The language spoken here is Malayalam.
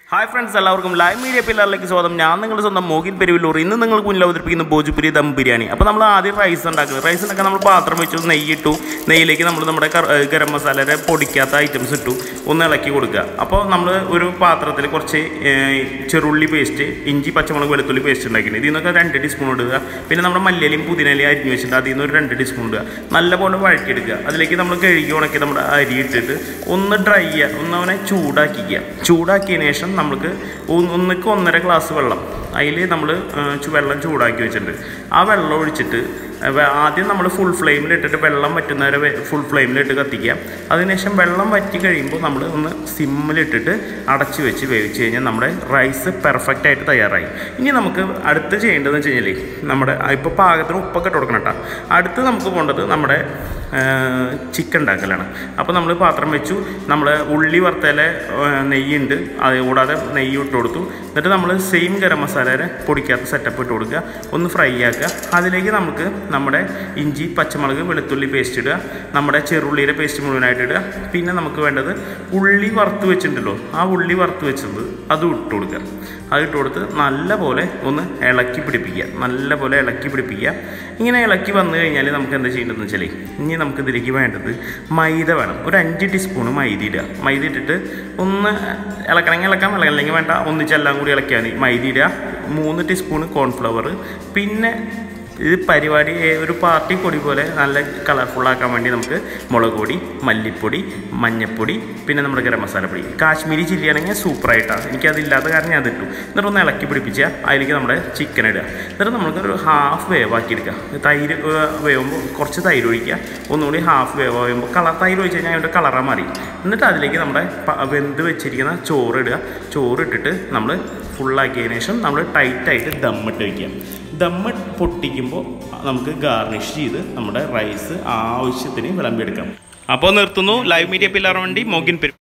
ഹായ് ഫ്രണ്ട്സ് എല്ലാവർക്കും ലൈവ് മീഡിയ പില്ലറിലേക്ക് സ്വാഗതം ഞാൻ നിങ്ങളുടെ സ്വന്തം മോഹിൻ പെരുവില്ലൂർ ഇന്ന് നിങ്ങൾക്ക് മുന്നിൽ അവതരിപ്പിക്കുന്ന ഭോജ്പുരി ദം ബിരിയാണി അപ്പോൾ നമ്മൾ ആദ്യം റൈസ് ഉണ്ടാക്കുന്നത് റൈസ് ഉണ്ടാക്കാൻ നമ്മൾ പാത്രം വെച്ചു നെയ്യിട്ടു നെയ്യിലേക്ക് നമ്മൾ നമ്മുടെ കർ- ഏഹ് ഗരം മസാലയുടെ പൊടിക്കാത്ത ഐറ്റംസ് ഇട്ടു ഒന്ന് ഇളക്കി കൊടുക്കുക അപ്പോൾ നമ്മൾ ഒരു പാത്രത്തിൽ കുറച്ച് ഏഹ്, ചെറുള്ളി പേസ്റ്റ് ഇഞ്ചി പച്ചമുളക് വെളുത്തുള്ളി പേസ്റ്റ് ഉണ്ടാക്കിയിട്ടുണ്ട് ഇതിൽ നിന്നൊക്കെ രണ്ട് ടീസ്പൂൺ ഇടുക പിന്നെ നമ്മുടെ മല്ലിയിലയും പുതിനയിലയും അരിഞ്ഞ് വെച്ചിട്ട് അതിൽ നിന്ന് ഒരു രണ്ട് ടീസ്പൂൺ ഇടുക നല്ലപോലെ വഴറ്റിയെടുക്കുക അതിലേക്ക് നമ്മൾ കഴുകി ഉണക്കി നമ്മുടെ അരി ഇട്ടിട്ട് ഒന്ന് ഡ്രൈ ചെയ്യുക ഒന്ന് അവനെ ചൂടാക്കിക്കുക ചൂടാക്കിയതിന് ശേഷം നമുക്ക് ഒന്ന് ഒന്നിക്ക് ഒന്നര ഗ്ലാസ് വെള്ളം അതിൽ നമ്മൾ വെള്ളം ചൂടാക്കി വെച്ചിട്ടുണ്ട് ആ വെള്ളം ഒഴിച്ചിട്ട് ആ, വെ- ആദ്യം നമ്മൾ ഫുൾ ഫ്ലെയിമിലിട്ടിട്ട് വെള്ളം വറ്റുന്നവരെ വെ- ഫുൾ ഫ്ലെയിമിലിട്ട് കത്തിക്കുക അതിനുശേഷം വെള്ളം വറ്റി കഴിയുമ്പോൾ നമ്മൾ ഒന്ന് സിമ്മിലിട്ടിട്ട് അടച്ച് വെച്ച് വേവിച്ച് കഴിഞ്ഞാൽ നമ്മുടെ റൈസ് പെർഫെക്റ്റ് ആയിട്ട് തയ്യാറായി ഇനി നമുക്ക് അടുത്ത് ചെയ്യേണ്ടതെന്ന് വെച്ച് കഴിഞ്ഞാൽ നമ്മുടെ ഇപ്പോൾ പാകത്തിന് ഉപ്പൊക്കെ ഇട്ട് കൊടുക്കണം കേട്ടോ അടുത്ത് നമുക്ക് പോകേണ്ടത് നമ്മുടെ ചിക്കൻ ഉണ്ടാക്കലാണ് അപ്പോൾ നമ്മൾ പാത്രം വെച്ചു നമ്മൾ ഉള്ളി വറുത്തയിലെ നെയ്യുണ്ട് അത് കൂടാതെ നെയ്യ് ഇട്ട് കൊടുത്തു എന്നിട്ട് നമ്മൾ സെയിം ഗരം മസാലയുടെ പൊടിക്കാത്ത സെറ്റപ്പ് ഇട്ട് കൊടുക്കുക ഒന്ന് ഫ്രൈ ആക്കുക അതിലേക്ക് നമുക്ക് നമ്മുടെ ഇഞ്ചി പച്ചമുളക് വെളുത്തുള്ളി പേസ്റ്റ് ഇടുക നമ്മുടെ ചെറുള്ളിയുടെ പേസ്റ്റ് മുഴുവനായിട്ട് ഇടുക പിന്നെ നമുക്ക് വേണ്ടത് ഉള്ളി വറുത്ത് വെച്ചിട്ടുണ്ടല്ലോ ആ ഉള്ളി വറുത്ത് വെച്ചത് അതും ഇട്ട് കൊടുക്കുക അത് ഇട്ട് കൊടുത്ത് നല്ലപോലെ ഒന്ന് ഇളക്കി പിടിപ്പിക്കുക നല്ലപോലെ ഇളക്കി പിടിപ്പിക്കുക ഇങ്ങനെ ഇളക്കി വന്നു കഴിഞ്ഞാൽ നമുക്ക് എന്താ ചെയ്യേണ്ടതെന്ന് വെച്ചാൽ ഇനി നമുക്ക് ഇതിലേക്ക് വേണ്ടത് മൈദ വേണം ഒരു അഞ്ച് ടീസ്പൂൺ മൈദ ഇടുക മൈദ ഇട്ടിട്ട് ഒന്ന് ഇളക്കണമെങ്കിൽ ഇളക്കാം അല്ലെങ്കിൽ വേണ്ട ഒന്നിച്ചെല്ലാം കൂടി ഇളക്കിയാൽ മതി മൈദ ഇടുക മൂന്ന് ടീസ്പൂൺ കോൺഫ്ലവർ പിന്നെ ഇത് പരിപാടി ഏ- ഒരു പാർട്ടി പൊടി പോലെ നല്ല കളർഫുള്ളാക്കാൻ വേണ്ടി നമുക്ക് മുളക് പൊടി മല്ലിപ്പൊടി മഞ്ഞപ്പൊടി പിന്നെ നമ്മുടെ ഗരം മസാലപ്പൊടി കാശ്മീരി ചില്ലി ആണെങ്കിൽ സൂപ്പറായിട്ടാണ് എനിക്കതില്ലാത്ത കാരണം ഞാൻ അതിട്ടു എന്നിട്ട് ഒന്ന് ഇളക്കി പിടിപ്പിച്ച അതിലേക്ക് നമ്മുടെ ചിക്കൻ ഇടുക എന്നിട്ട് നമുക്കൊരു ഹാഫ് വേവാക്കി എടുക്കുക തൈര് ഏ, വേവുമ്പോൾ കുറച്ച് തൈര് ഒഴിക്കുക ഒന്നുകൂടി ഹാഫ് വേവ് ആകുമ്പോൾ കളർ തൈര് ഒഴിച്ച് കഴിഞ്ഞാൽ അതിൻ്റെ കളറാ മാറി എന്നിട്ട് അതിലേക്ക് നമ്മുടെ പ- വെന്ത് വെച്ചിരിക്കുന്ന ചോറ് ഇടുക ചോറ് ഇട്ടിട്ട് നമ്മൾ ഫുള്ളാക്കിയതിന് ശേഷം നമ്മൾ ടൈറ്റായിട്ട് ദമ്മിട്ട് വയ്ക്കുക ദമ്മ് പൊട്ടിക്കുമ്പോൾ നമുക്ക് ഗാർണിഷ് ചെയ്ത് നമ്മുടെ റൈസ് ആവശ്യത്തിന് വിളമ്പിയെടുക്കാം അപ്പോൾ നിർത്തുന്നു ലൈവ് മീഡിയ പില്ലാർ വേണ്ടി മോഗിൻ പെരു